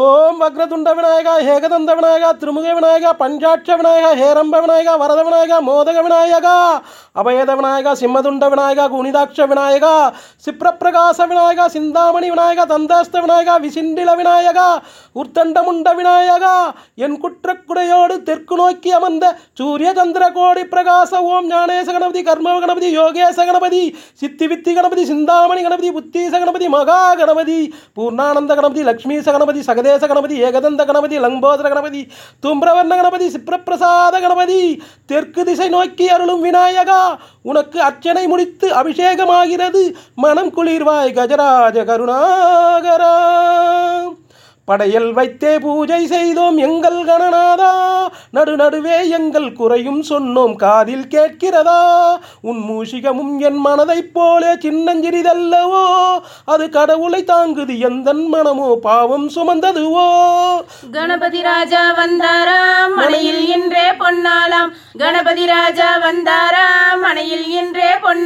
ஓம் வக்ரதுண்ட விநாயகா ஏகதந்த விநாயகா திருமுக விநாயகா பஞ்சாட்ச விநாயகா ஹேரம்ப விநாயகா வரத விநாயகா மோதக விநாயகா அபயத விநாயகா சிம்மதுண்ட விநாயகா குணிதாட்ச விநாயகா சிப்ரப்பிரகாச விநாயகா சிந்தாமணி விநாயகா தந்தாஸ்த விநாயகா விசிண்டில விநாயகா உர்த்தண்டமுண்ட விநாயகா என் குற்றக்குடையோடு தெற்கு நோக்கி அமர்ந்த சூரிய சந்திர கோடி பிரகாச ஓம் ஞானேச கணபதி கர்ம கணபதி யோகேச கணபதி சித்தி வித்தி கணபதி சிந்தாமணி கணபதி புத்தீச கணபதி மகா கணபதி பூர்ணானந்த கணபதி லக்ஷ்மீச கணபதி சகதேச கணபதி ஏகதந்த கணபதி லம்போதர கணபதி தும்பிரவர்ண கணபதி சிப்ரப்பிரசாத கணபதி தெற்கு திசை நோக்கி அருளும் விநாயகா உனக்கு அர்ச்சனை முடித்து அபிஷேகமாகிறது மனம் குளிர்வாய் கஜராஜ கருணாகரா படையல் வைத்தே பூஜை செய்தோம் எங்கள் கணநாதா நடு நடுவே எங்கள் குறையும் சொன்னோம் காதில் கேட்கிறதா உன் மூஷிகமும் என் மனதைப் போலே சின்னஞ்சிறிதல்லவோ அது கடவுளை தாங்குது எந்தன் மனமோ பாவம் சுமந்ததுவோ கணபதி ராஜா வந்தாராம் மனையில் இன்றே பொன்னாலாம் கணபதி ராஜா வந்தாராம் மனையில் இன்றே பொன்